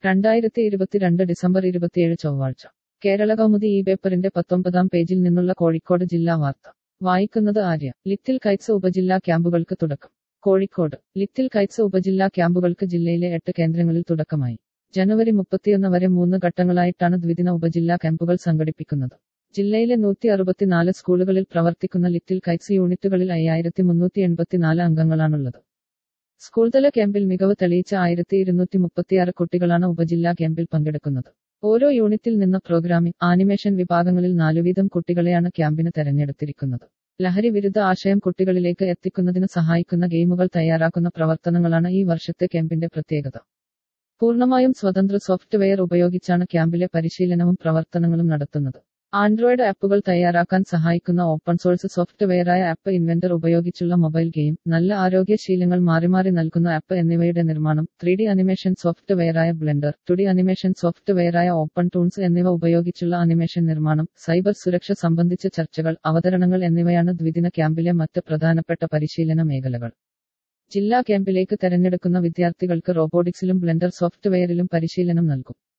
രണ്ടായിരത്തി ഇരുപത്തിരണ്ട് ഡിസംബർ ഇരുപത്തിയേഴ് ചൊവ്വാഴ്ച കേരള കൗമുദി ഈ പേപ്പറിന്റെ പത്തൊമ്പതാം പേജിൽ നിന്നുള്ള കോഴിക്കോട് ജില്ലാ വാർത്ത വായിക്കുന്നത് ആര്യ ലിറ്റിൽ കൈറ്റ്സ് ഉപജില്ലാ ക്യാമ്പുകൾക്ക് തുടക്കം കോഴിക്കോട് ലിറ്റിൽ കൈറ്റ്സ് ഉപജില്ലാ ക്യാമ്പുകൾക്ക് ജില്ലയിലെ എട്ട് കേന്ദ്രങ്ങളിൽ തുടക്കമായി ജനുവരി മുപ്പത്തിയൊന്ന് വരെ മൂന്ന് ഘട്ടങ്ങളായിട്ടാണ് ദ്വിദിന ഉപജില്ലാ ക്യാമ്പുകൾ സംഘടിപ്പിക്കുന്നത് ജില്ലയിലെ നൂറ്റി അറുപത്തിനാല് സ്കൂളുകളിൽ പ്രവർത്തിക്കുന്ന ലിറ്റിൽ കൈറ്റ്സ് യൂണിറ്റുകളിൽ അയ്യായിരത്തി മുന്നൂറ്റി എൺപത്തിനാല് അംഗങ്ങളാണുള്ളത് സ്കൂൾതല ക്യാമ്പിൽ മികവ് തെളിയിച്ച ആയിരത്തി ഇരുന്നൂറ്റി മുപ്പത്തിയാറ് കുട്ടികളാണ് ഉപജില്ലാ ക്യാമ്പിൽ പങ്കെടുക്കുന്നത് ഓരോ യൂണിറ്റിൽ നിന്ന് പ്രോഗ്രാമിംഗ് ആനിമേഷൻ വിഭാഗങ്ങളിൽ നാലുവീതം കുട്ടികളെയാണ് ക്യാമ്പിന് തെരഞ്ഞെടുത്തിരിക്കുന്നത് ലഹരി വിരുദ്ധ ആശയം കുട്ടികളിലേക്ക് എത്തിക്കുന്നതിന് സഹായിക്കുന്ന ഗെയിമുകൾ തയ്യാറാക്കുന്ന പ്രവർത്തനങ്ങളാണ് ഈ വർഷത്തെ ക്യാമ്പിന്റെ പ്രത്യേകത പൂർണ്ണമായും സ്വതന്ത്ര സോഫ്റ്റ്വെയർ ഉപയോഗിച്ചാണ് ക്യാമ്പിലെ പരിശീലനവും പ്രവർത്തനങ്ങളും നടത്തുന്നത് ആൻഡ്രോയിഡ് ആപ്പുകൾ തയ്യാറാക്കാൻ സഹായിക്കുന്ന ഓപ്പൺ സോഴ്സ് സോഫ്റ്റ്വെയറായ ആപ്പ് ഇൻവെന്റർ ഉപയോഗിച്ചുള്ള മൊബൈൽ ഗെയിം നല്ല ആരോഗ്യ ശീലങ്ങൾ മാറി മാറി നൽകുന്ന ആപ്പ് എന്നിവയുടെ നിർമ്മാണം ത്രീ ഡി അനിമേഷൻ സോഫ്റ്റ്വെയറായ ബ്ലെൻഡർ ടു ഡി അനിമേഷൻ സോഫ്റ്റ്വെയറായ ഓപ്പൺ ടൂൺസ് എന്നിവ ഉപയോഗിച്ചുള്ള അനിമേഷൻ നിർമ്മാണം സൈബർ സുരക്ഷ സംബന്ധിച്ച ചർച്ചകൾ അവതരണങ്ങൾ എന്നിവയാണ് ദ്വിദിന ക്യാമ്പിലെ മറ്റ് പ്രധാനപ്പെട്ട പരിശീലന മേഖലകൾ ജില്ലാ ക്യാമ്പിലേക്ക് തെരഞ്ഞെടുക്കുന്ന വിദ്യാർത്ഥികൾക്ക് റോബോട്ടിക്സിലും ബ്ലെൻഡർ സോഫ്റ്റ്വെയറിലും പരിശീലനം നൽകും